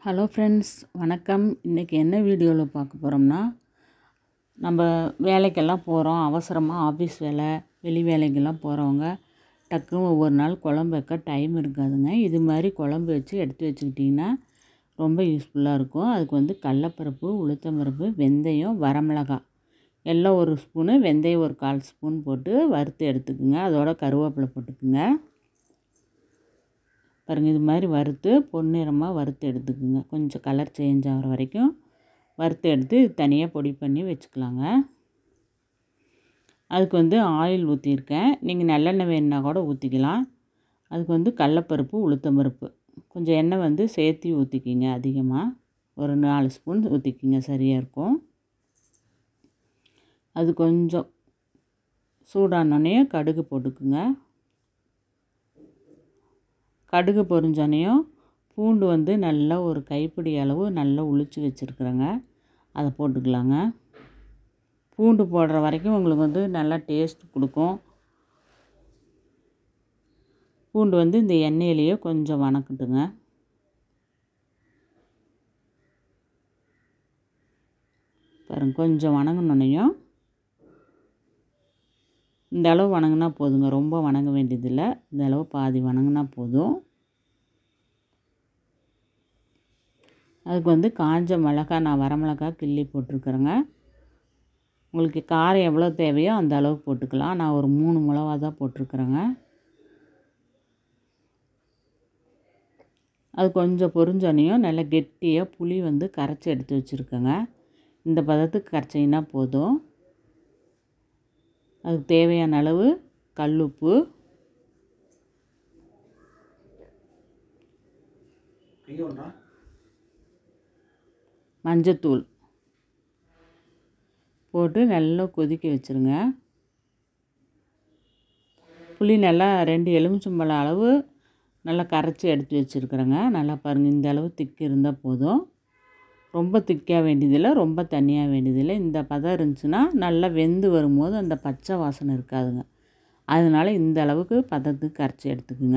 hello friends வணக்கம் இன்றைக்கி என்ன வீடியோவில் பார்க்க போகிறோம்னா நம்ம வேலைக்கெல்லாம் போகிறோம் அவசரமாக ஆஃபீஸ் வேலை வெளி வேலைக்கெல்லாம் போகிறவங்க டக்குன்னு ஒவ்வொரு நாள் குழம்பு வைக்க டைம் இருக்காதுங்க இது மாதிரி குழம்பு வச்சு எடுத்து வச்சுக்கிட்டிங்கன்னா ரொம்ப யூஸ்ஃபுல்லாக இருக்கும் அதுக்கு வந்து கடலப்பருப்பு உளுத்தம்பருப்பு வெந்தயம் வரமிளகாய் எல்லாம் ஒரு ஸ்பூனு வெந்தயம் ஒரு கால் ஸ்பூன் போட்டு வறுத்து எடுத்துக்குங்க அதோட கருவேப்பிலை போட்டுக்குங்க பாருங்கள் இது மாதிரி வறுத்து பொன்னிறமாக வறுத்து எடுத்துக்குங்க கொஞ்சம் கலர் சேஞ்ச் ஆகிற வரைக்கும் வறுத்து எடுத்து இது தனியாக பொடி பண்ணி வச்சுக்கலாங்க அதுக்கு வந்து ஆயில் ஊற்றிருக்கேன் நீங்கள் நல்லெண்ணெய் வேணுன்னா கூட ஊற்றிக்கலாம் அதுக்கு வந்து கடலப்பருப்பு உளுத்தம்பருப்பு கொஞ்சம் எண்ணெய் வந்து சேர்த்து ஊற்றிக்கிங்க அதிகமாக ஒரு நாலு ஸ்பூன் ஊற்றிக்கிங்க சரியாக இருக்கும் அது கொஞ்சம் சூடானோடனே கடுகு போட்டுக்குங்க கடுகு பொரிஞ்சோனையும் பூண்டு வந்து நல்லா ஒரு கைப்பிடி அளவு நல்லா உளிச்சு வச்சுருக்குறேங்க அதை போட்டுக்கலாங்க பூண்டு போடுற வரைக்கும் உங்களுக்கு வந்து நல்லா டேஸ்ட் கொடுக்கும் பூண்டு வந்து இந்த எண்ணெயிலேயே கொஞ்சம் வணக்கட்டுங்க பாருங்க கொஞ்சம் வணங்கினோன்னையும் இந்த அளவு வணங்கினா போதுங்க ரொம்ப வணங்க வேண்டியதில்லை இந்த அளவு பாதி வணங்கினா போதும் அதுக்கு வந்து காஞ்ச மிளகா நான் வரமிளகா கிள்ளி போட்டிருக்கிறேங்க உங்களுக்கு காரம் எவ்வளோ தேவையோ அந்த அளவு போட்டுக்கலாம் நான் ஒரு மூணு மிளகா தான் போட்டிருக்குறேங்க அது கொஞ்சம் பொரிஞ்சோனையும் நல்லா கெட்டியாக புளி வந்து கரைச்சி எடுத்து வச்சுருக்கேங்க இந்த பதத்துக்கு கரைச்சிங்கன்னா போதும் அதுக்கு தேவையான அளவு கல்லுப்பு மஞ்சத்தூள் போட்டு நல்லா கொதிக்க வச்சுருங்க புளி நல்லா ரெண்டு எலுமிச்சம்பழம் அளவு நல்லா கரைச்சி எடுத்து வச்சுருக்குறேங்க நல்லா பாருங்கள் இந்த அளவு திக்கு இருந்தால் போதும் ரொம்ப திக்காக வேண்டியதில்லை ரொம்ப தண்ணியாக வேண்டியதில்லை இந்த பதம் இருந்துச்சுன்னா நல்லா வெந்து வரும்போது அந்த பச்சை வாசனை இருக்காதுங்க அதனால் இந்த அளவுக்கு பதத்துக்கு கரைச்சி எடுத்துக்குங்க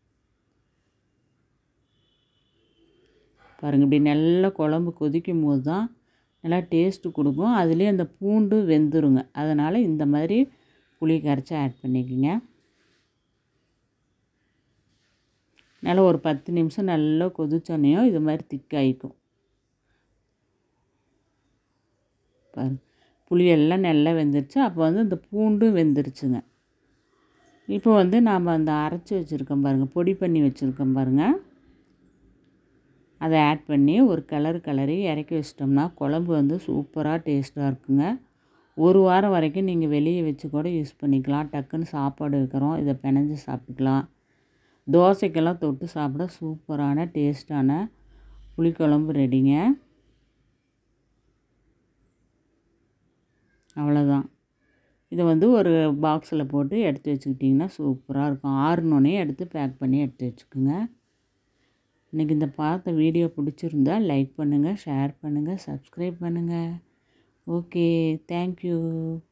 பாருங்கள் இப்படி நல்லா குழம்பு கொதிக்கும் போது தான் நல்லா டேஸ்ட்டு கொடுக்கும் அதுலேயே அந்த பூண்டு வெந்துருங்க அதனால் இந்த மாதிரி புளி கரைச்சி ஆட் பண்ணிக்கோங்க நல்லா ஒரு பத்து நிமிஷம் நல்லா கொதிச்சோன்னையும் இது மாதிரி திக்காயிக்கும் பாரு புளியெல்லாம் நல்லா வெந்துருச்சு அப்போ வந்து இந்த பூண்டும் வெந்துருச்சுங்க இப்போ வந்து நாம் அந்த அரைச்சி வச்சுருக்கோம் பாருங்கள் பொடி பண்ணி வச்சுருக்கோம் பாருங்கள் அதை ஆட் பண்ணி ஒரு கலர் கலரி இறக்கி வச்சிட்டோம்னா குழம்பு வந்து சூப்பராக டேஸ்ட்டாக இருக்குங்க ஒரு வாரம் வரைக்கும் நீங்கள் வெளியே வச்சு கூட யூஸ் பண்ணிக்கலாம் டக்குன்னு சாப்பாடு வைக்கிறோம் இதை பிணைஞ்சு சாப்பிட்டுக்கலாம் தோசைக்கெல்லாம் தொட்டு சாப்பிட சூப்பரான டேஸ்ட்டான புளிக்குழம்பு ரெடிங்க அவ்வளோதான் இதை வந்து ஒரு பாக்ஸில் போட்டு எடுத்து வச்சுக்கிட்டிங்கன்னா சூப்பராக இருக்கும் ஆறுனோடனே எடுத்து பேக் பண்ணி எடுத்து வச்சுக்கோங்க இன்றைக்கி இந்த பார்த்த வீடியோ பிடிச்சிருந்தா லைக் பண்ணுங்கள் ஷேர் பண்ணுங்கள் சப்ஸ்கிரைப் பண்ணுங்கள் ஓகே தேங்க்யூ